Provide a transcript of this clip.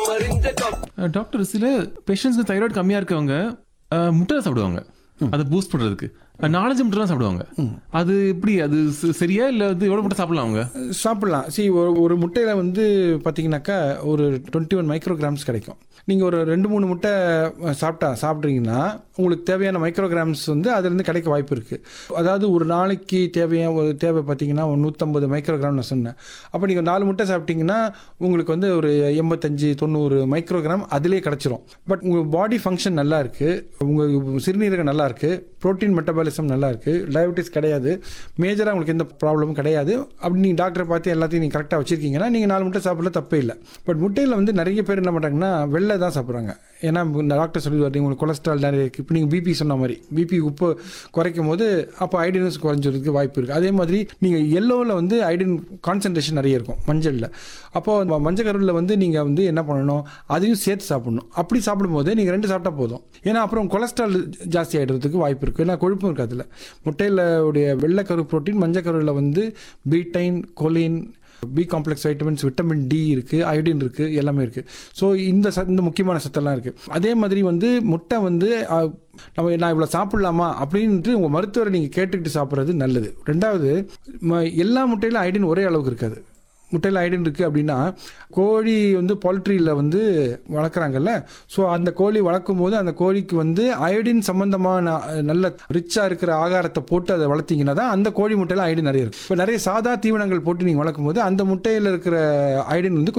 அஹ் doctor சில பேஷண்ட்ஸ்க்கு thyroid கம்மியா இருக்கவங்க அஹ், முட்டை சாப்பிடுவாங்க அதை பூஸ்ட் பண்றதுக்கு அஹ், நாலஞ்சு முட்டை தான் சாப்பிடுவாங்க அது எப்படி அது ச- சரியா இல்ல வந்து எவ்வளவு முட்டை சாப்பிடலாம் அவங்க சாப்பிடலாம் சி ஒரு ஒரு முட்டையில் வந்து பார்த்தீங்கன்னாக்கா ஒரு டுவெண்ட்டி ஒன் மைக்ரோகிராம்ஸ் கிடைக்கும் நீங்கள் ஒரு ரெண்டு மூணு முட்டை அஹ், சாப்பிட்டா சாப்பிட்றீங்கன்னா உங்களுக்கு தேவையான மைக்ரோகிராம்ஸ் வந்து அதுலேருந்து கிடைக்க வாய்ப்பு இருக்குது அதாவது ஒரு நாளைக்கு தேவையான ஒரு தேவை பார்த்தீங்கன்னா ஒரு நூற்றம்பது மைக்ரோகிராம் நான் சொன்னேன் அப்போ நீங்கள் நாலு முட்டை சாப்பிட்டீங்கன்னா உங்களுக்கு வந்து ஒரு எண்பத்தஞ்சு தொண்ணூறு மைக்ரோகிராம் அதிலே கிடச்சிரும் பட் உங்கள் பாடி ஃபங்க்ஷன் நல்லா இருக்குது உங்கள் சிறுநீரகம் நல்லா இருக்குது புரோட்டீன் மெட்டபாலிசம் நல்லா இருக்குது டயபெட்டிஸ் கிடையாது மேஜராக உங்களுக்கு எந்த ப்ராப்ளமும் கிடையாது அப்படி நீங்கள் டாக்டரை பார்த்து எல்லாத்தையும் நீங்கள் கரெக்டாக வச்சிருக்கீங்கன்னா நீங்கள் நாலு முட்டை சாப்பிடல தப்பே இல்லை பட் முட்டையில் வந்து நிறைய பேர் என்ன பண்ணுறாங்கன்னா வெள்ளை தான் சாப்பிட்றாங்க ஏன்னா இந்த டாக்டர் சொல்லி வரீங்க உங்களுக்கு கொலஸ்ட்ரால் நிறைய இருக்குது இப்போ நீங்கள் பிபி சொன்ன மாதிரி பிபி உப்பு குறைக்கும் போது அப்போ ஐடினஸ் குறைஞ்சதுக்கு வாய்ப்பு இருக்குது அதே மாதிரி நீங்கள் எல்லோவில் வந்து ஐடின் கான்சன்ட்ரேஷன் நிறைய இருக்கும் மஞ்சளில் அப்போது மஞ்சள் கருவில் வந்து நீங்கள் வந்து என்ன பண்ணணும் அதையும் சேர்த்து சாப்பிடணும் அப்படி சாப்பிடும்போது நீங்கள் ரெண்டு சாப்பிட்டா போதும் ஏன்னா அப்புறம் கொலஸ்ட்ரால் ஜாஸ்தி ஆகிடுறதுக்கு வாய்ப்பு இருக்குது ஏன்னா கொழுப்பும் இருக்குது அதில் முட்டையில் உடைய வெள்ளைக்கரு புரோட்டீன் மஞ்சள் கருவில் வந்து betaine choline B complex vitamins vitamin D இருக்குது அயோடின் இருக்குது எல்லாமே இருக்குது ஸோ இந்த ச இந்த முக்கியமான சத்தெல்லாம் இருக்குது அதே மாதிரி வந்து முட்டை வந்து அஹ், நம்ம நான் இவ்வளோ சாப்பிட்லாமா அப்படின்ட்டு உங்கள் மருத்துவரை நீங்கள் கேட்டுக்கிட்டு சாப்பிட்றது நல்லது ரெண்டாவது ம- எல்லா முட்டையிலும் அயோடின் ஒரே அளவுக்கு இருக்காது முட்டையில் ஐடின் இருக்குது அப்படின்னா கோழி வந்து poultryல வந்து வளர்க்குறாங்கல்ல ஸோ அந்த கோழி வளர்க்கும் போது அந்த கோழிக்கு வந்து அயோடின் சம்பந்தமான அஹ், நல்ல ரிச்சாக இருக்கிற ஆகாரத்தை போட்டு அதை வளர்த்தீங்கன்னா தான் அந்த கோழி முட்டையில் அயோடின் நிறைய இருக்கும் இப்போ நிறைய சாதா தீவனங்கள் போட்டு நீங்கள் வளர்க்கும் போது அந்த முட்டையில் இருக்கிற அயோடின் வந்து கொஞ்சம்